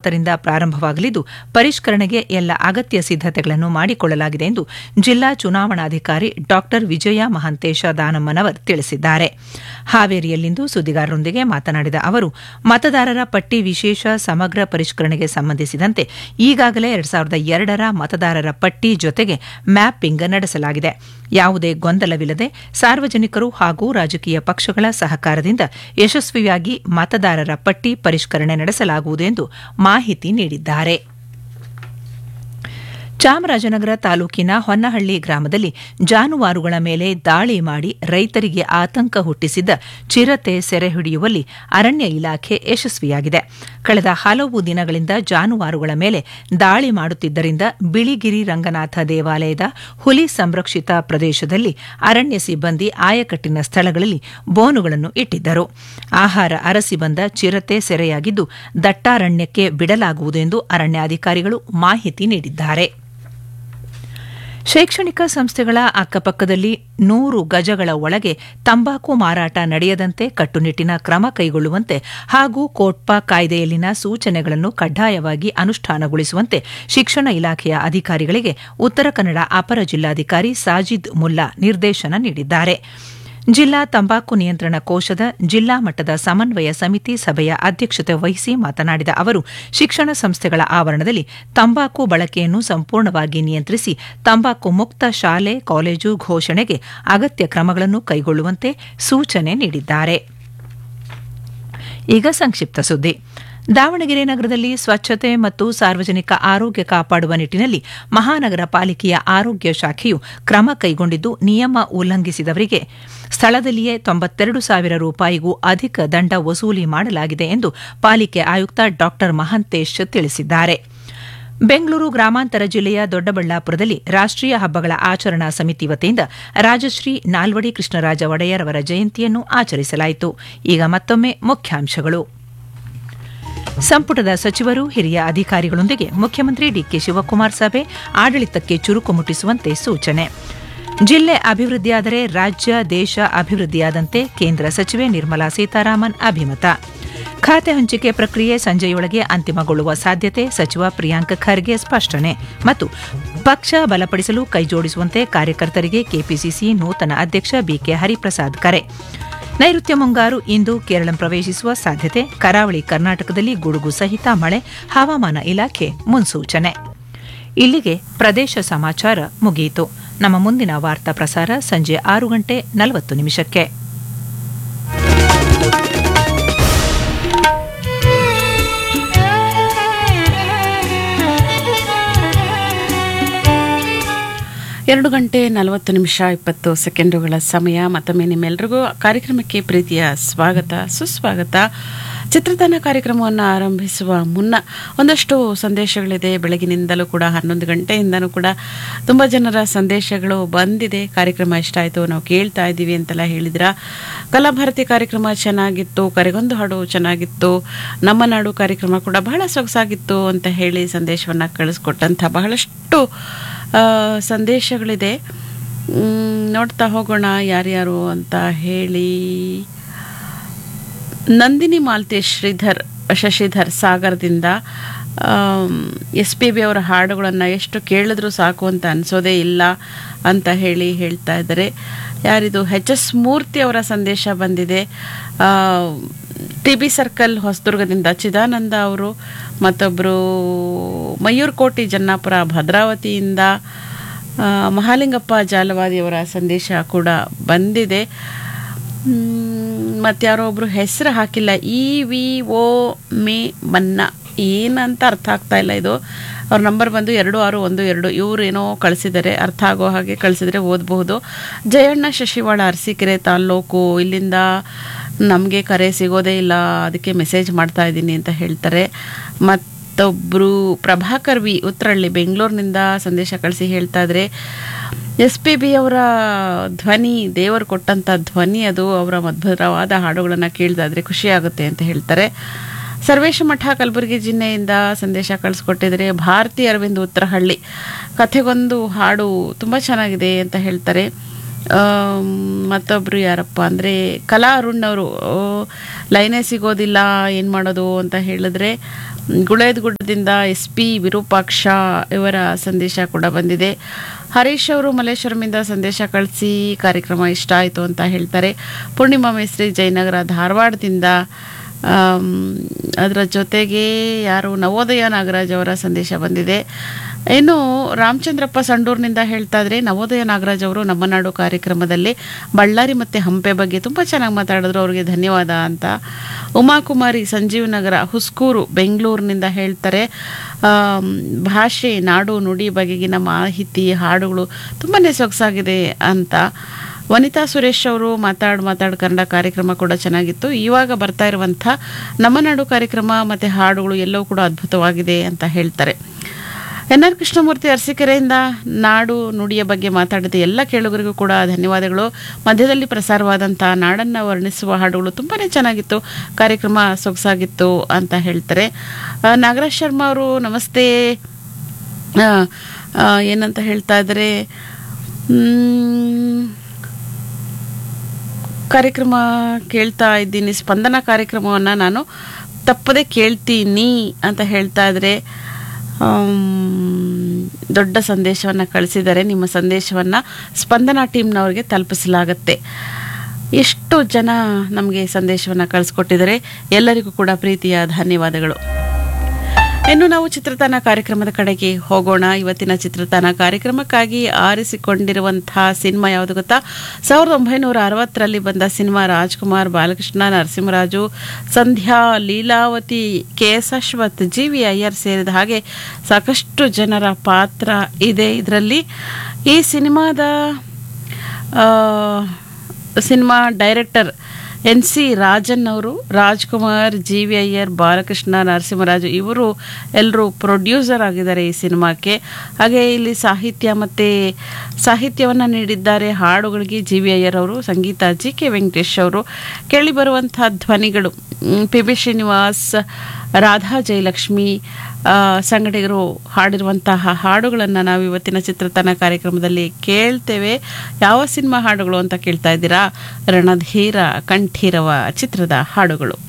ಮೂವತ್ತರಿಂದ ಪ್ರಾರಂಭವಾಗಲಿದ್ದು ಪರಿಷ್ಕರಣೆಗೆ ಎಲ್ಲ ಅಗತ್ಯ ಸಿದ್ದತೆಗಳನ್ನು ಮಾಡಿಕೊಳ್ಳಲಾಗಿದೆ ಎಂದು ಜಿಲ್ಲಾ ಚುನಾವಣಾಧಿಕಾರಿ ಡಾ ವಿಜಯ ಮಹಂತೇಶ ದಾನಮ್ಮನವರ್ ತಿಳಿಸಿದ್ದಾರೆ ಹಾವೇರಿಯಲ್ಲಿಂದು ಸುದ್ದಿಗಾರರೊಂದಿಗೆ ಮಾತನಾಡಿದ ಅವರು ಮತದಾರರ ಪಟ್ಟಿ ವಿಶೇಷ ಸಮಗ್ರ ಪರಿಷ್ಕರಣೆಗೆ ಸಂಬಂಧಿಸಿದಂತೆ ಈಗಾಗಲೇ ಎರಡ್ ಸಾವಿರದ ಎರಡರ ಮತದಾರರ ಪಟ್ಟಿ ಜೊತೆಗೆ ಮ್ಯಾಪಿಂಗ್ ನಡೆಸಲಾಗಿದೆ ಯಾವುದೇ ಗೊಂದಲವಿಲ್ಲದೆ ಸಾರ್ವಜನಿಕರು ಹಾಗೂ ರಾಜಕೀಯ ಪಕ್ಷಗಳ ಸಹಕಾರದಿಂದ ಯಶಸ್ವಿಯಾಗಿ ಮತದಾರರ ಪಟ್ಟಿ ಪರಿಷ್ಕರಣೆ ನಡೆಸಲಾಗುವುದು ಎಂದು ಮಾಹಿತಿ ನೀಡಿದ್ದಾರೆ ಚಾಮರಾಜನಗರ ತಾಲೂಕಿನ ಹೊನ್ನಹಳ್ಳಿ ಗ್ರಾಮದಲ್ಲಿ ಜಾನುವಾರುಗಳ ಮೇಲೆ ದಾಳಿ ಮಾಡಿ ರೈತರಿಗೆ ಆತಂಕ ಹುಟ್ಟಿಸಿದ್ದ ಚಿರತೆ ಸೆರೆ ಹಿಡಿಯುವಲ್ಲಿ ಅರಣ್ಯ ಇಲಾಖೆ ಯಶಸ್ವಿಯಾಗಿದೆ ಕಳೆದ ಹಲವು ದಿನಗಳಿಂದ ಜಾನುವಾರುಗಳ ಮೇಲೆ ದಾಳಿ ಮಾಡುತ್ತಿದ್ದರಿಂದ ಬಿಳಿಗಿರಿ ರಂಗನಾಥ ದೇವಾಲಯದ ಹುಲಿ ಸಂರಕ್ಷಿತ ಪ್ರದೇಶದಲ್ಲಿ ಅರಣ್ಯ ಸಿಬ್ಬಂದಿ ಆಯಕಟ್ಟಿನ ಸ್ಥಳಗಳಲ್ಲಿ ಬೋನುಗಳನ್ನು ಇಟ್ಟಿದ್ದರು ಆಹಾರ ಅರಸಿ ಬಂದ ಚಿರತೆ ಸೆರೆಯಾಗಿದ್ದು ದಟ್ಟಾರಣ್ಯಕ್ಕೆ ಬಿಡಲಾಗುವುದು ಎಂದು ಅರಣ್ಯಾಧಿಕಾರಿಗಳು ಮಾಹಿತಿ ನೀಡಿದ್ದಾರೆ ಶೈಕ್ಷಣಿಕ ಸಂಸ್ಥೆಗಳ ಅಕ್ಕಪಕ್ಕದಲ್ಲಿ ನೂರು ಗಜಗಳ ಒಳಗೆ ತಂಬಾಕು ಮಾರಾಟ ನಡೆಯದಂತೆ ಕಟ್ಟುನಿಟ್ಟಿನ ಕ್ರಮ ಕೈಗೊಳ್ಳುವಂತೆ ಹಾಗೂ ಕೋಟ್ಪಾ ಕಾಯ್ದೆಯಲ್ಲಿನ ಸೂಚನೆಗಳನ್ನು ಕಡ್ಡಾಯವಾಗಿ ಅನುಷ್ಠಾನಗೊಳಿಸುವಂತೆ ಶಿಕ್ಷಣ ಇಲಾಖೆಯ ಅಧಿಕಾರಿಗಳಿಗೆ ಉತ್ತರ ಕನ್ನಡ ಅಪರ ಜಿಲ್ಲಾಧಿಕಾರಿ ಸಾಜಿದ್ ಮುಲ್ಲಾ ನಿರ್ದೇಶನ ನೀಡಿದ್ದಾರೆ ಜಿಲ್ಲಾ ತಂಬಾಕು ನಿಯಂತ್ರಣ ಕೋಶದ ಜಿಲ್ಲಾ ಮಟ್ಟದ ಸಮನ್ವಯ ಸಮಿತಿ ಸಭೆಯ ಅಧ್ಯಕ್ಷತೆ ವಹಿಸಿ ಮಾತನಾಡಿದ ಅವರು ಶಿಕ್ಷಣ ಸಂಸ್ಥೆಗಳ ಆವರಣದಲ್ಲಿ ತಂಬಾಕು ಬಳಕೆಯನ್ನು ಸಂಪೂರ್ಣವಾಗಿ ನಿಯಂತ್ರಿಸಿ ತಂಬಾಕು ಮುಕ್ತ ಶಾಲೆ ಕಾಲೇಜು ಘೋಷಣೆಗೆ ಅಗತ್ಯ ಕ್ರಮಗಳನ್ನು ಕೈಗೊಳ್ಳುವಂತೆ ಸೂಚನೆ ನೀಡಿದ್ದಾರೆ ಈಗ ಸಂಕ್ಷಿಪ್ತ ಸುದ್ದಿ ದಾವಣಗೆರೆ ನಗರದಲ್ಲಿ ಸ್ವಚ್ಛತೆ ಮತ್ತು ಸಾರ್ವಜನಿಕ ಆರೋಗ್ಯ ಕಾಪಾಡುವ ನಿಟ್ಟಿನಲ್ಲಿ ಮಹಾನಗರ ಪಾಲಿಕೆಯ ಆರೋಗ್ಯ ಶಾಖೆಯು ಕ್ರಮ ಕೈಗೊಂಡಿದ್ದು ನಿಯಮ ಉಲ್ಲಂಘಿಸಿದವರಿಗೆ ಸ್ಥಳದಲ್ಲಿಯೇ ತೊಂಬತ್ತೆರಡು ಸಾವಿರ ರೂಪಾಯಿಗೂ ಅಧಿಕ ದಂಡ ವಸೂಲಿ ಮಾಡಲಾಗಿದೆ ಎಂದು ಪಾಲಿಕೆ ಆಯುಕ್ತ ಡಾ ಮಹಂತೇಶ್ ತಿಳಿಸಿದ್ದಾರೆ ಬೆಂಗಳೂರು ಗ್ರಾಮಾಂತರ ಜಿಲ್ಲೆಯ ದೊಡ್ಡಬಳ್ಳಾಪುರದಲ್ಲಿ ರಾಷ್ಟೀಯ ಹಬ್ಬಗಳ ಆಚರಣಾ ಸಮಿತಿ ವತಿಯಿಂದ ರಾಜಶ್ರೀ ನಾಲ್ವಡಿ ಕೃಷ್ಣರಾಜ ಒಡೆಯರ್ ಅವರ ಜಯಂತಿಯನ್ನು ಆಚರಿಸಲಾಯಿತು ಈಗ ಮತ್ತೊಮ್ಮೆ ಮುಖ್ಯಾಂಶಗಳು ಸಂಪುಟದ ಸಚಿವರು ಹಿರಿಯ ಅಧಿಕಾರಿಗಳೊಂದಿಗೆ ಮುಖ್ಯಮಂತ್ರಿ ಡಿಕೆ ಶಿವಕುಮಾರ್ ಸಭೆ ಆಡಳಿತಕ್ಕೆ ಚುರುಕು ಮುಟ್ಟಿಸುವಂತೆ ಸೂಚನೆ ಜಿಲ್ಲೆ ಅಭಿವೃದ್ಧಿಯಾದರೆ ರಾಜ್ಯ ದೇಶ ಅಭಿವೃದ್ಧಿಯಾದಂತೆ ಕೇಂದ್ರ ಸಚಿವೆ ನಿರ್ಮಲಾ ಸೀತಾರಾಮನ್ ಅಭಿಮತ ಖಾತೆ ಹಂಚಿಕೆ ಪ್ರಕ್ರಿಯೆ ಸಂಜೆಯೊಳಗೆ ಅಂತಿಮಗೊಳ್ಳುವ ಸಾಧ್ಯತೆ ಸಚಿವ ಪ್ರಿಯಾಂಕ್ ಖರ್ಗೆ ಸ್ಪಷ್ಟನೆ ಮತ್ತು ಪಕ್ಷ ಬಲಪಡಿಸಲು ಕೈಜೋಡಿಸುವಂತೆ ಕಾರ್ಯಕರ್ತರಿಗೆ ಕೆಪಿಸಿಸಿ ನೂತನ ಅಧ್ಯಕ್ಷ ಬಿಕೆ ಹರಿಪ್ರಸಾದ್ ಕರೆ ನೈಋತ್ಯ ಮುಂಗಾರು ಇಂದು ಕೇರಳ ಪ್ರವೇಶಿಸುವ ಸಾಧ್ಯತೆ ಕರಾವಳಿ ಕರ್ನಾಟಕದಲ್ಲಿ ಗುಡುಗು ಸಹಿತ ಮಳೆ ಹವಾಮಾನ ಇಲಾಖೆ ಮುನ್ಸೂಚನೆ ಇಲ್ಲಿಗೆ ಪ್ರದೇಶ ಸಮಾಚಾರ ಮುಗಿಯಿತು ನಮ್ಮ ಮುಂದಿನ ವಾರ್ತಾ ಪ್ರಸಾರ ಸಂಜೆ ಆರು ಗಂಟೆ ನಲವತ್ತು ನಿಮಿಷಕ್ಕೆ ಎರಡು ಗಂಟೆ ನಲವತ್ತು ನಿಮಿಷ ಇಪ್ಪತ್ತು ಸೆಕೆಂಡುಗಳ ಸಮಯ ಮತ್ತೊಮ್ಮೆ ನಿಮ್ಮೆಲ್ಲರಿಗೂ ಕಾರ್ಯಕ್ರಮಕ್ಕೆ ಪ್ರೀತಿಯ ಸ್ವಾಗತ ಸುಸ್ವಾಗತ ಚಿತ್ರತಾಣ ಕಾರ್ಯಕ್ರಮವನ್ನು ಆರಂಭಿಸುವ ಮುನ್ನ ಒಂದಷ್ಟು ಸಂದೇಶಗಳಿದೆ ಬೆಳಗಿನಿಂದಲೂ ಕೂಡ ಹನ್ನೊಂದು ಗಂಟೆಯಿಂದನೂ ಕೂಡ ತುಂಬ ಜನರ ಸಂದೇಶಗಳು ಬಂದಿದೆ ಕಾರ್ಯಕ್ರಮ ಇಷ್ಟ ಆಯಿತು ನಾವು ಕೇಳ್ತಾ ಇದ್ದೀವಿ ಅಂತೆಲ್ಲ ಹೇಳಿದ್ರ ಕಲಾಭಾರತಿ ಕಾರ್ಯಕ್ರಮ ಚೆನ್ನಾಗಿತ್ತು ಕರೆಗೊಂದು ಹಾಡು ಚೆನ್ನಾಗಿತ್ತು ನಮ್ಮ ನಾಡು ಕಾರ್ಯಕ್ರಮ ಕೂಡ ಬಹಳ ಸೊಗಸಾಗಿತ್ತು ಅಂತ ಹೇಳಿ ಸಂದೇಶವನ್ನು ಕಳಿಸ್ಕೊಟ್ಟಂಥ ಬಹಳಷ್ಟು ಆ, ಸಂದೇಶಗಳಿದೆ ಮ್, ನೋಡ್ತಾ ಹೋಗೋಣ ಯಾರ್ಯಾರು ಅಂತ ಹೇಳಿ ನಂದಿನಿ ಮಾಲ್ತೇಶ್ ಶ್ರೀಧರ್ ಶಶಿಧರ್ ಸಾಗರದಿಂದ ಎಸ್ ಪಿ ಬಿ ಅವರ ಹಾಡುಗಳನ್ನು ಎಷ್ಟು ಕೇಳಿದ್ರೂ ಸಾಕು ಅಂತ ಅನಿಸೋದೇ ಇಲ್ಲ ಅಂತ ಹೇಳಿ ಹೇಳ್ತಾ ಇದ್ದಾರೆ ಯಾರಿದು ಎಚ್ ಎಸ್ ಮೂರ್ತಿ ಅವರ ಸಂದೇಶ ಬಂದಿದೆ ಟಿ ಬಿ ಸರ್ಕಲ್ ಹೊಸದುರ್ಗದಿಂದ ಚಿದಾನಂದ ಅವರು ಮತ್ತೊಬ್ಬರು ಮಯೂರ್ಕೋಟಿ ಜನ್ನಾಪುರ ಭದ್ರಾವತಿಯಿಂದ ಆ, ಮಹಾಲಿಂಗಪ್ಪ ಜಾಲವಾದಿಯವರ ಸಂದೇಶ ಕೂಡ ಬಂದಿದೆ ಮತ್ತಾರೋ ಒಬ್ರು ಹೆಸರು ಹಾಕಿಲ್ಲ ಇ ವಿ ಓ ಮೇ ಮನ್ನ ಏನಂತ ಅರ್ಥ ಆಗ್ತಾ ಇಲ್ಲ ಇದು ಅವ್ರ ನಂಬರ್ ಬಂದು ಎರಡು ಆರು ಒಂದು ಎರಡು ಇವ್ರು ಏನೋ ಕಳಿಸಿದ್ದಾರೆ ಅರ್ಥ ಆಗೋ ಹಾಗೆ ಕಳಿಸಿದ್ರೆ ಓದಬಹುದು ಜಯಣ್ಣ ಶಶಿವಾಳ ಅರಸೀಕೆರೆ ತಾಲ್ಲೂಕು ಇಲ್ಲಿಂದ ನಮಗೆ ಕರೆ ಸಿಗೋದೇ ಇಲ್ಲ ಅದಕ್ಕೆ ಮೆಸೇಜ್ ಮಾಡ್ತಾ ಇದ್ದೀನಿ ಅಂತ ಹೇಳ್ತಾರೆ ಮತ್ತೊಬ್ಬರು ಪ್ರಭಾಕರ್ ವಿ ಉತ್ತರಳ್ಳಿ ಬೆಂಗಳೂರಿನಿಂದ ಸಂದೇಶ ಕಳಿಸಿ ಹೇಳ್ತಾ ಇದ್ರೆ ಎಸ್ ಪಿ ಬಿ ಅವರ ಧ್ವನಿ ದೇವರು ಕೊಟ್ಟಂಥ ಧ್ವನಿ ಅದು ಅವರ ಮಧುರವಾದ ಹಾಡುಗಳನ್ನು ಕೇಳ್ತಾ ಇದ್ರೆ ಖುಷಿ ಆಗುತ್ತೆ ಅಂತ ಹೇಳ್ತಾರೆ ಸರ್ವೇಶ ಮಠ ಕಲಬುರಗಿ ಜಿಲ್ಲೆಯಿಂದ ಸಂದೇಶ ಕಳಿಸ್ಕೊಟ್ಟಿದ್ರೆ ಭಾರತಿ ಅರವಿಂದ್ ಉತ್ತರಹಳ್ಳಿ ಕಥೆಗೊಂದು ಹಾಡು ತುಂಬ ಚೆನ್ನಾಗಿದೆ ಅಂತ ಹೇಳ್ತಾರೆ ಆಮ್, ಮತ್ತೊಬ್ರು ಯಾರಪ್ಪ ಅಂದರೆ ಕಲಾ ಅರುಣ್ ಅವರು ಲೈನೇ ಸಿಗೋದಿಲ್ಲ ಏನು ಮಾಡೋದು ಅಂತ ಹೇಳಿದ್ರೆ ಗುಳೇದಗುಡ್ಡದಿಂದ ಎಸ್ ಪಿ ವಿರೂಪಾಕ್ಷ ಇವರ ಸಂದೇಶ ಕೂಡ ಬಂದಿದೆ ಹರೀಶ್ ಅವರು ಮಲ್ಲೇಶ್ವರಮಿಂದ ಸಂದೇಶ ಕಳಿಸಿ ಕಾರ್ಯಕ್ರಮ ಇಷ್ಟ ಆಯಿತು ಅಂತ ಹೇಳ್ತಾರೆ ಪೂರ್ಣಿಮಾ ಮೇಸ್ತ್ರಿ ಜಯನಗರ ಧಾರವಾಡದಿಂದ ಆಮ್, ಅದರ ಜೊತೆಗೆ ಯಾರು ನವೋದಯ ನಾಗರಾಜ್ ಅವರ ಸಂದೇಶ ಬಂದಿದೆ ಇನ್ನು ರಾಮಚಂದ್ರಪ್ಪ ಸಂಡೂರಿನಿಂದ ಹೇಳ್ತಾ ಇದ್ರೆ ನವೋದಯ ನಾಗರಾಜ್ ಅವರು ನಮ್ಮ ನಾಡು ಕಾರ್ಯಕ್ರಮದಲ್ಲಿ ಬಳ್ಳಾರಿ ಮತ್ತು ಹಂಪೆ ಬಗ್ಗೆ ತುಂಬ ಚೆನ್ನಾಗಿ ಮಾತಾಡಿದ್ರು ಅವರಿಗೆ ಧನ್ಯವಾದ ಅಂತ ಉಮಾಕುಮಾರಿ ಸಂಜೀವ್ ನಗರ ಹುಸ್ಕೂರು ಬೆಂಗಳೂರಿನಿಂದ ಹೇಳ್ತಾರೆ ಆಮ್, ಭಾಷೆ ನಾಡು ನುಡಿ ಬಗೆಗಿನ ಮಾಹಿತಿ ಹಾಡುಗಳು ತುಂಬಾ ಸೊಗಸಾಗಿದೆ ಅಂತ ವನಿತಾ ಸುರೇಶ್ ಅವರು ಮಾತಾಡ್ ಮಾತಾಡ್ ಕನ್ನಡ ಕಾರ್ಯಕ್ರಮ ಕೂಡ ಚೆನ್ನಾಗಿತ್ತು ಇವಾಗ ಬರ್ತಾ ಇರುವಂಥ ನಮ್ಮ ನಾಡು ಕಾರ್ಯಕ್ರಮ ಮತ್ತು ಹಾಡುಗಳು ಎಲ್ಲವೂ ಕೂಡ ಅದ್ಭುತವಾಗಿದೆ ಅಂತ ಹೇಳ್ತಾರೆ ಎನ್ ಆರ್ ಕೃಷ್ಣಮೂರ್ತಿ ಅರಸೀಕೆರೆಯಿಂದ ನಾಡು ನುಡಿಯ ಬಗ್ಗೆ ಮಾತಾಡಿದ ಎಲ್ಲ ಕೇಳುಗರಿಗೂ ಕೂಡ ಧನ್ಯವಾದಗಳು ಮಧ್ಯದಲ್ಲಿ ಪ್ರಸಾರವಾದಂಥ ನಾಡನ್ನು ವರ್ಣಿಸುವ ಹಾಡುಗಳು ತುಂಬಾ ಚೆನ್ನಾಗಿತ್ತು ಕಾರ್ಯಕ್ರಮ ಸೊಗಸಾಗಿತ್ತು ಅಂತ ಹೇಳ್ತಾರೆ ಆ, ನಾಗರಾಜ್ ಶರ್ಮಾ ಅವರು ನಮಸ್ತೆ ಆ, ಆ, ಏನಂತ ಹೇಳ್ತಾ ಇದ್ದಾರೆ ಮ್, ಕಾರ್ಯಕ್ರಮ ಕೇಳ್ತಾ ಇದ್ದೀನಿ ಸ್ಪಂದನ ಕಾರ್ಯಕ್ರಮವನ್ನು ನಾನು ತಪ್ಪದೆ ಕೇಳ್ತೀನಿ ಅಂತ ಹೇಳ್ತಾ ಇದ್ರೆ ಆಮ್, ದೊಡ್ಡ ಸಂದೇಶವನ್ನು ಕಳಿಸಿದ್ದಾರೆ ನಿಮ್ಮ ಸಂದೇಶವನ್ನು ಸ್ಪಂದನ ಟೀಮ್ನವ್ರಿಗೆ ತಲುಪಿಸಲಾಗತ್ತೆ ಎಷ್ಟು ಜನ ನಮಗೆ ಸಂದೇಶವನ್ನು ಕಳಿಸ್ಕೊಟ್ಟಿದ್ದಾರೆ ಎಲ್ಲರಿಗೂ ಕೂಡ ಪ್ರೀತಿಯ ಧನ್ಯವಾದಗಳು ಇನ್ನು ನಾವು ಚಿತ್ರತಾಣ ಕಾರ್ಯಕ್ರಮದ ಕಡೆಗೆ ಹೋಗೋಣ ಇವತ್ತಿನ ಚಿತ್ರತಾಣ ಕಾರ್ಯಕ್ರಮಕ್ಕಾಗಿ ಆರಿಸಿಕೊಂಡಿರುವಂತಹ ಸಿನಿಮಾ ಯಾವುದು ಗೊತ್ತಾ ಸಾವಿರದ ಒಂಬೈನೂರ ಅರವತ್ತರಲ್ಲಿ ಬಂದ cinema Rajkumar Balakrishna Narasimharaju Sandhya Leelavathi K S Ashwath G V Iyer ಸೇರಿದ ಹಾಗೆ ಸಾಕಷ್ಟು ಜನರ ಪಾತ್ರ ಇದೆ ಇದರಲ್ಲಿ ಈ ಸಿನಿಮಾದ ಆ, cinema director N C Rajan ಅವರು ರಾಜ್ಕುಮಾರ್ ಜಿ ವಿ ಅಯ್ಯರ್ ಬಾಲಕೃಷ್ಣ ನರಸಿಂಹರಾಜು ಇವರು ಎಲ್ಲರೂ ಪ್ರೊಡ್ಯೂಸರ್ ಆಗಿದ್ದಾರೆ ಈ ಸಿನಿಮಾಕ್ಕೆ ಹಾಗೆ ಇಲ್ಲಿ ಸಾಹಿತ್ಯ ಮತ್ತು ಸಾಹಿತ್ಯವನ್ನು ನೀಡಿದ್ದಾರೆ ಹಾಡುಗಳಿಗೆ ಜಿ ವಿ ಅಯ್ಯರ್ ಅವರು ಸಂಗೀತ ಜಿ ಕೆ ವೆಂಕಟೇಶ್ ಅವರು ಕೇಳಿ ಬರುವಂಥ ಧ್ವನಿಗಳು ಮ್, ಪಿ ಬಿ ಶ್ರೀನಿವಾಸ್ ರಾಧಾ ಜಯಲಕ್ಷ್ಮಿ ಆ, ಸಂಗಡಿಗರು ಹಾಡಿರುವಂತಹ ಹಾಡುಗಳನ್ನು ನಾವು ಇವತ್ತಿನ ಚಿತ್ರತನ ಕಾರ್ಯಕ್ರಮದಲ್ಲಿ ಕೇಳ್ತೇವೆ ಯಾವ ಸಿನಿಮಾ ಹಾಡುಗಳು ಅಂತ ಕೇಳ್ತಾ ಇದ್ದೀರಾ ರಣಧೀರ ಕಂಠೀರವ ಚಿತ್ರದ ಹಾಡುಗಳು